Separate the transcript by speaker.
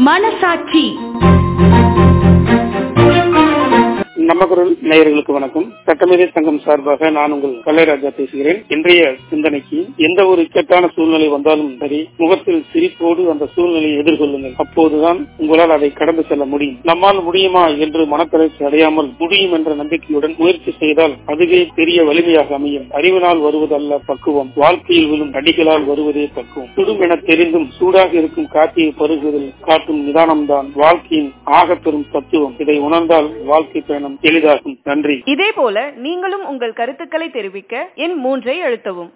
Speaker 1: மனசாட்சி
Speaker 2: நமக்குரல் நேயர்களுக்கு வணக்கம் சட்டமேதை சங்கம் சார்பாக நான் உங்கள் கலைராஜா பேசுகிறேன் இன்றைய சிந்தனைக்கு எந்த ஒரு இக்கட்டான சூழ்நிலை வந்தாலும் சரி முகத்தில் சிரிப்போடு அந்த சூழ்நிலையை எதிர்கொள்ளுங்கள் அப்போதுதான் உங்களால் அதை கடந்து செல்ல முடியும் நம்மால் முடியுமா என்று மனத்தளர்ச்சி அடையாமல் முடியும் என்ற நம்பிக்கையுடன் முயற்சி செய்தால் அதுவே பெரிய வலிமையாக அமையும் அறிவினால் வருவதல்ல பக்குவம் வாழ்க்கையில் விழும் அடிகளால் வருவதே பக்குவம் சுடும் என தெரிந்தும் சூடாக இருக்கும் காற்றியை பருகுவதில் காட்டும் நிதானம்தான் வாழ்க்கையின் ஆகப்பெரும் தத்துவம் இதை உணர்ந்தால் வாழ்க்கை பயணம் எளிதாகும் நன்றி
Speaker 3: இதே போல நீங்களும் உங்கள் கருத்துக்களை தெரிவிக்க எண் மூன்றை அழுத்தவும்